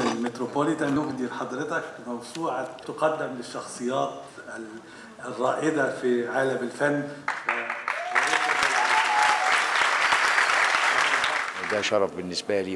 باسم المتروبوليتان نهدي لحضرتك موسوعة تقدم للشخصيات الرائدة في عالم الفن ده شرف بالنسبة لي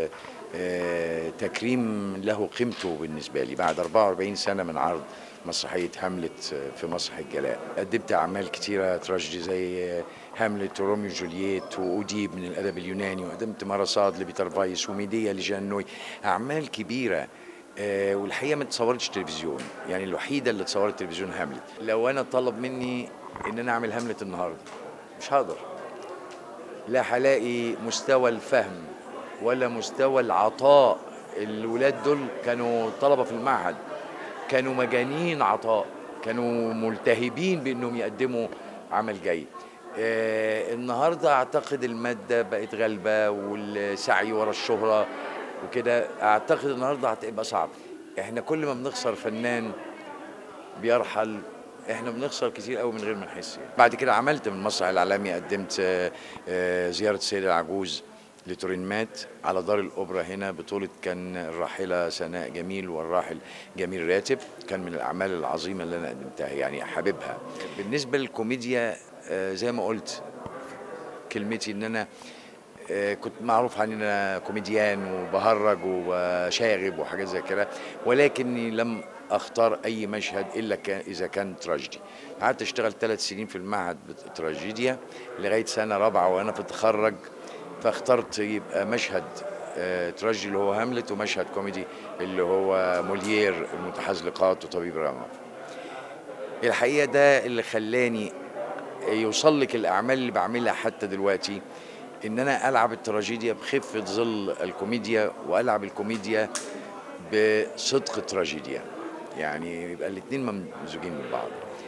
وتكريم له قيمته بالنسبة لي بعد 44 سنة من عرض مسرحية هاملت في مسرح الجلاء قدمت أعمال كتيرة تراجيدي زي هاملت وروميو جولييت وأوديب من الأدب اليوناني وقدمت مراسات لبيتر فايس وميديا لجانوي أعمال كبيرة آه والحقيقه ما اتصورتش تلفزيون يعني الوحيده اللي اتصورت تلفزيون هاملت لو انا طلب مني ان انا اعمل هاملت النهارده مش هقدر لا هلاقي مستوى الفهم ولا مستوى العطاء الولاد دول كانوا طلبه في المعهد كانوا مجانين عطاء كانوا ملتهبين بانهم يقدموا عمل جيد آه النهارده اعتقد الماده بقت غالبه والسعي ورا الشهره وكده اعتقد النهارده هتبقى صعب احنا كل ما بنخسر فنان بيرحل احنا بنخسر كتير قوي من غير ما نحس يعني. بعد كده عملت من المسرح العالمي قدمت زياره السيده العجوز لتورين مات على دار الاوبرا هنا بطوله كان الراحله سناء جميل والراحل جميل راتب كان من الاعمال العظيمه اللي انا قدمتها يعني حاببها بالنسبه للكوميديا زي ما قلت كلمتي ان انا كنت معروف عني ان انا كوميديان وبهرج وشاغب وحاجات زي كده ولكني لم اختار اي مشهد الا كان اذا كان تراجيدي قعدت اشتغل ثلاث سنين في المعهد تراجيديا لغايه سنه رابعه وانا بتخرج فاخترت يبقى مشهد تراجيدي اللي هو هاملت ومشهد كوميدي اللي هو موليير المتحزلقات وطبيب رامة الحقيقه ده اللي خلاني يوصل لك الاعمال اللي بعملها حتى دلوقتي ان انا العب التراجيديا بخفه ظل الكوميديا والعب الكوميديا بصدق التراجيديا يعني يبقى الاثنين ممزوجين من بعض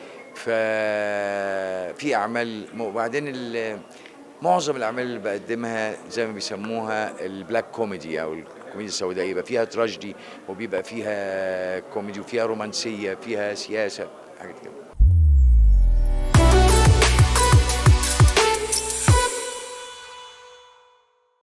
ففي اعمال وبعدين معظم الاعمال اللي بقدمها زي ما بيسموها البلاك كوميدي او الكوميديا السوداء يبقى فيها تراجيدي وبيبقى فيها كوميدي وفيها رومانسيه فيها سياسه حاجات كده